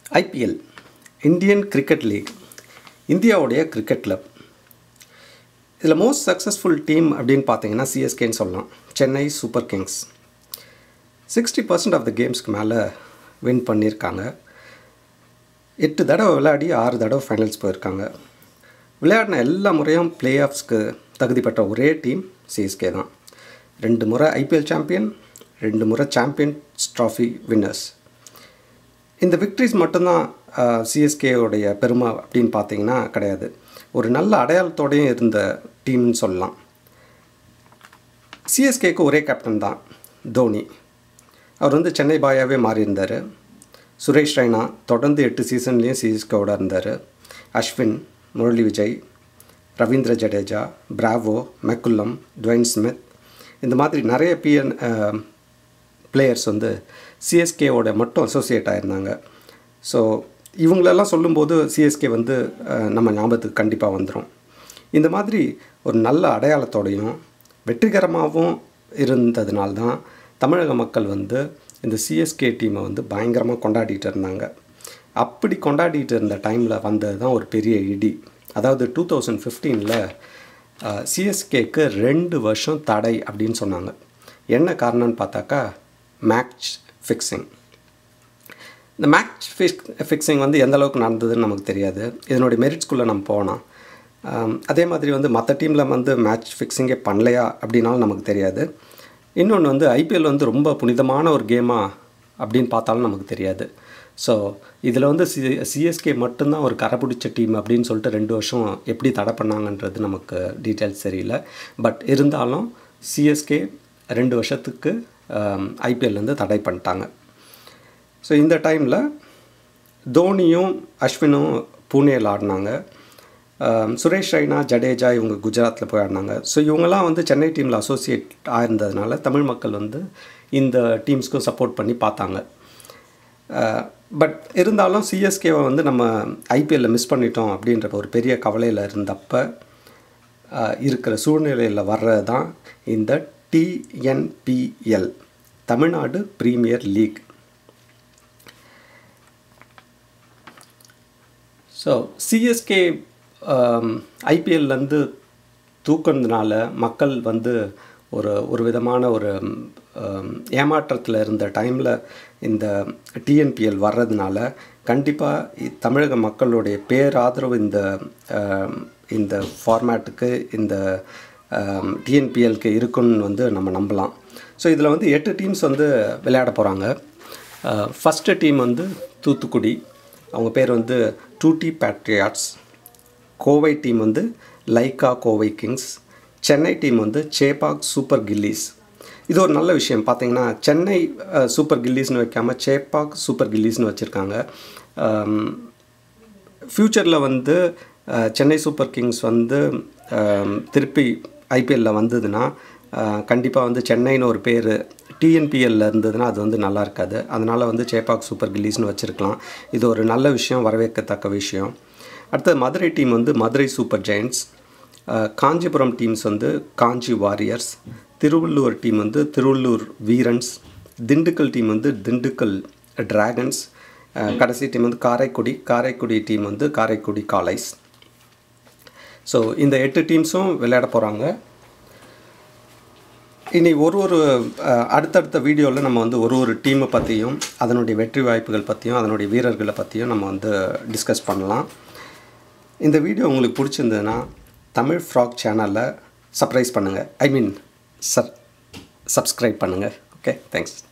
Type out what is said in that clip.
IPL Indian cricket league இந்தியாவுடைய cricket club இதில் most successful team அப்படின்னு பார்த்தீங்கன்னா சிஎஸ்கேன்னு சொல்லலாம் Chennai Super Kings sixty percent of the கேம்ஸ்க்கு மேலே வின் பண்ணியிருக்காங்க எட்டு தடவை விளையாடி ஆறு தடவை ஃபைனல்ஸ் போயிருக்காங்க விளையாடின எல்லா முறையும் பிளே ஆஃப்ஸ்க்கு தகுதி பெற்ற ஒரே டீம் சிஎஸ்கே தான் ரெண்டு முறை ஐபிஎல் சாம்பியன் ரெண்டு முறை சாம்பியன்ஸ் ட்ராஃபி வின்னர்ஸ் இந்த விக்ட்ரிஸ் மட்டும்தான் சிஎஸ்கேவுடைய பெருமை அப்படின்னு பார்த்தீங்கன்னா கிடையாது ஒரு நல்ல அடையாளத்தோடையும் இருந்த டீம்னு சொல்லலாம் சிஎஸ்கேக்கு ஒரே கேப்டன் தான் தோனி அவர் வந்து சென்னை பாயாவே மாறியிருந்தார் சுரேஷ் ரெய்னா தொடர்ந்து எட்டு சீசன்லேயும் சிஎஸ்கேவோட இருந்தார் Ashwin Murali Vijay Ravindra Jadeja Bravo McCullum Dwayne Smith இந்த மாதிரி நிறைய பிஎன் பிளேயர்ஸ் வந்து சிஎஸ்கேவோட மட்டும் அசோசியேட் ஆயிருந்தாங்க ஸோ இவங்களெல்லாம் சொல்லும்போது சிஎஸ்கே வந்து நம்ம ஞாபகத்துக்கு கண்டிப்பாக வந்துடும் இந்த மாதிரி ஒரு நல்ல அடையாளத்தோடையும் வெற்றிகரமாகவும் இருந்ததுனால தான் தமிழக மக்கள் வந்து இந்த சிஎஸ்கே டீமை வந்து பயங்கரமாக கொண்டாடிட்டு இருந்தாங்க அப்படி கொண்டாடிட்டு இருந்த டைமில் வந்தது தான் ஒரு பெரிய இடி அதாவது டூ தௌசண்ட் ஃபிஃப்டீனில் சிஎஸ்கேக்கு ரெண்டு வருஷம் தடை அப்படின்னு சொன்னாங்க என்ன காரணம்னு பார்த்தாக்கா மேட்ச் ஃபிக்ஸிங் இந்த மேட்ச் ஃபிக் ஃபிக்ஸிங் வந்து எந்த அளவுக்கு நடந்ததுன்னு நமக்கு தெரியாது இதனுடைய மெரிட்ஸ்குள்ளே நம்ம போனோம் அதே மாதிரி வந்து மற்ற டீமில் வந்து மேட்ச் ஃபிக்ஸிங்கே பண்ணலையா அப்படின்னாலும் நமக்கு தெரியாது இன்னொன்று வந்து ஐபிஎல் வந்து ரொம்ப புனிதமான ஒரு கேமா அப்படின்னு பார்த்தாலும் நமக்கு தெரியாது ஸோ இதில் வந்து சி சிஎஸ்கே மட்டும்தான் ஒரு கரை பிடிச்ச டீம் அப்படின்னு சொல்லிட்டு ரெண்டு வருஷம் எப்படி தடை பண்ணாங்கன்றது நமக்கு டீட்டெயில்ஸ் தெரியல பட் இருந்தாலும் சிஎஸ்கே ரெண்டு வருஷத்துக்கு ஐபிஎல் வந்து தடை பண்ணிட்டாங்க ஸோ இந்த டைமில் தோனியும் அஸ்வினும் பூனேயில் ஆடினாங்க சுரேஷ் ரெய்னா ஜடேஜா இவங்க குஜராத்தில் போய் ஆடினாங்க ஸோ இவங்கெல்லாம் வந்து சென்னை டீமில் அசோசியேட் ஆயிருந்ததுனால தமிழ் மக்கள் வந்து இந்த டீம்ஸ்க்கும் சப்போர்ட் பண்ணி பார்த்தாங்க பட் இருந்தாலும் சிஎஸ்கேவை வந்து நம்ம ஐபிஎல்லில் மிஸ் பண்ணிட்டோம் அப்படின்ற ஒரு பெரிய கவலையில் இருந்தப்போ இருக்கிற சூழ்நிலையில் வர்றது தான் இந்த TNPL Tamil Nadu premier league so CSK ஐபிஎல்லேருந்து தூக்குனதுனால மக்கள் வந்து ஒரு ஒரு விதமான ஒரு ஏமாற்றத்தில் இருந்த டைமில் இந்த டிஎன்பிஎல் வர்றதுனால கண்டிப்பாக தமிழக மக்களுடைய பேராதரவு இந்த இந்த ஃபார்மேட்டுக்கு இந்த டிஎன்பிஎல்க்கு இருக்குன்னு வந்து நம்ம நம்பலாம் ஸோ இதில் வந்து எட்டு டீம்ஸ் வந்து விளையாட போகிறாங்க ஃபஸ்ட்டு டீம் வந்து தூத்துக்குடி அவங்க பேர் வந்து டூட்டி பேட்ரியாட்ஸ் கோவை டீம் வந்து Lyca Kovai Kings Chennai team வந்து சேபாக் சூப்பர் கில்லிஸ் இது ஒரு நல்ல விஷயம் பார்த்தீங்கன்னா சென்னை சூப்பர் கில்லிஸ்னு வைக்காமல் சேப்பாக் சூப்பர் கில்லிஸ்னு வச்சுருக்காங்க ஃப்யூச்சரில் வந்து சென்னை சூப்பர் கிங்ஸ் வந்து திருப்பி ஐபிஎல்லில் வந்ததுன்னா கண்டிப்பாக வந்து சென்னைன்னு ஒரு பேர் டிஎன்பிஎல்ல இருந்ததுன்னா அது வந்து நல்லா இருக்காது அதனால் வந்து சேப்பாக் சூப்பர் கில்லிஸ்னு வச்சுருக்கலாம் இது ஒரு நல்ல விஷயம் வரவேற்கத்தக்க விஷயம் அடுத்தது மதுரை டீம் வந்து Madurai Super Giants Kanchipuram teams வந்து காஞ்சி வாரியர்ஸ் திருவள்ளூர் டீம் வந்து திருவள்ளூர் வீரன்ஸ் திண்டுக்கல் டீம் வந்து திண்டுக்கல் டிராகன்ஸ் கடைசி டீம் வந்து காரைக்குடி காரைக்குடி டீம் வந்து காரைக்குடி காலைஸ் ஸோ இந்த எட்டு டீம்ஸும் விளையாட போகிறாங்க இனி ஒரு ஒரு அடுத்தடுத்த வீடியோவில் நம்ம வந்து ஒரு ஒரு டீமை பற்றியும் அதனுடைய வெற்றி வாய்ப்புகள் பற்றியும் அதனுடைய வீரர்களை பற்றியும் நம்ம வந்து டிஸ்கஸ் பண்ணலாம் இந்த வீடியோ உங்களுக்கு பிடிச்சிருந்ததுன்னா தமிழ் ஃப்ராக் சேனலில் சப்ரைஸ் பண்ணுங்கள் ஐ மீன் சப் சப்ஸ்கிரைப் பண்ணுங்கள் ஓகே தேங்க்ஸ்